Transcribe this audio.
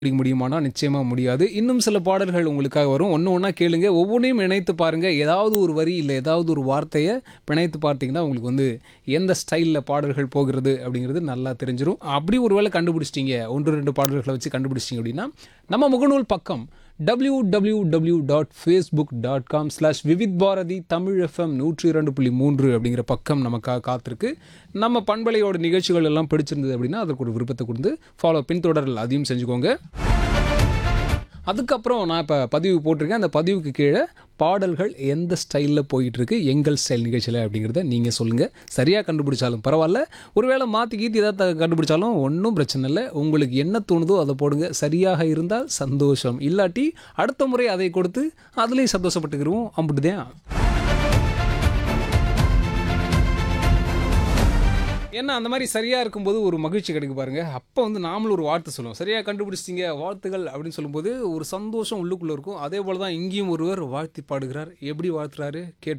கண்டுபிடிக்க முடியுமானா நிச்சயமாக முடியாது இன்னும் சில பாடல்கள் உங்களுக்காக வரும் ஒன்று ஒன்றா கேளுங்க ஒவ்வொன்றையும் இணைத்து பாருங்கள் ஏதாவது ஒரு வரி இல்லை ஏதாவது ஒரு வார்த்தையை பிணைத்து பார்த்தீங்கன்னா உங்களுக்கு வந்து எந்த ஸ்டைலில் பாடல்கள் போகிறது அப்படிங்கிறது நல்லா தெரிஞ்சிடும் அப்படி ஒரு வேளை கண்டுபிடிச்சிட்டீங்க ஒன்று ரெண்டு பாடல்களை வச்சு கண்டுபிடிச்சிட்டிங்க அப்படின்னா நம்ம முகநூல் பக்கம் W W W dot Facebook dot com slash Vividh Bharati Tamil FM நூற்றி இரண்டு புள்ளி மூன்று அப்படிங்கிற பக்கம் நமக்காக காத்திருக்கு நம்ம பண்பலையோட நிகழ்ச்சிகள் எல்லாம் பிடிச்சிருந்தது அப்படின்னா அதற்கு ஒரு விருப்பத்தை கொடுத்து ஃபாலோ பின்தொடரல் அதையும் செஞ்சுக்கோங்க அதுக்கப்புறம் நான் இப்போ பதிவு போட்டிருக்கேன் அந்த பதிவுக்கு கீழே பாடல்கள் எந்த ஸ்டைலில் போயிட்டுருக்கு எங்கள் ஸ்டைல் நிகழ்ச்சியில் அப்படிங்கிறத நீங்கள் சொல்லுங்கள் சரியாக கண்டுபிடிச்சாலும் பரவாயில்ல ஒருவேளை மாற்றி கீத்தி ஏதாவது த- கண்டுபிடிச்சாலும் ஒன்றும் பிரச்சனை இல்லை உங்களுக்கு என்ன தோணுதோ அதை போடுங்க சரியாக இருந்தால் சந்தோஷம் இல்லாட்டி அடுத்த முறை அதை கொடுத்து அதுலேயும் சந்தோஷப்பட்டுக்கிருவோம் அம்பிட்டுதான் ஏன்னா அந்த மாதிரி சரியாக இருக்கும்போது ஒரு மகிழ்ச்சி கிடைக்கு பாருங்க அப்போ வந்து நாமளும் ஒரு வார்த்தை சொல்லுவோம் சரியாக கண்டுபிடிச்சிட்டிங்க வாழ்த்துகள் அப்படின்னு சொல்லும்போது ஒரு சந்தோஷம் உள்ளுக்குள்ளே இருக்கும் அதே போல் தான் இங்கேயும் ஒருவர் வாழ்த்தி பாடுகிறார் எப்படி வாழ்த்துறாரு கேட்டு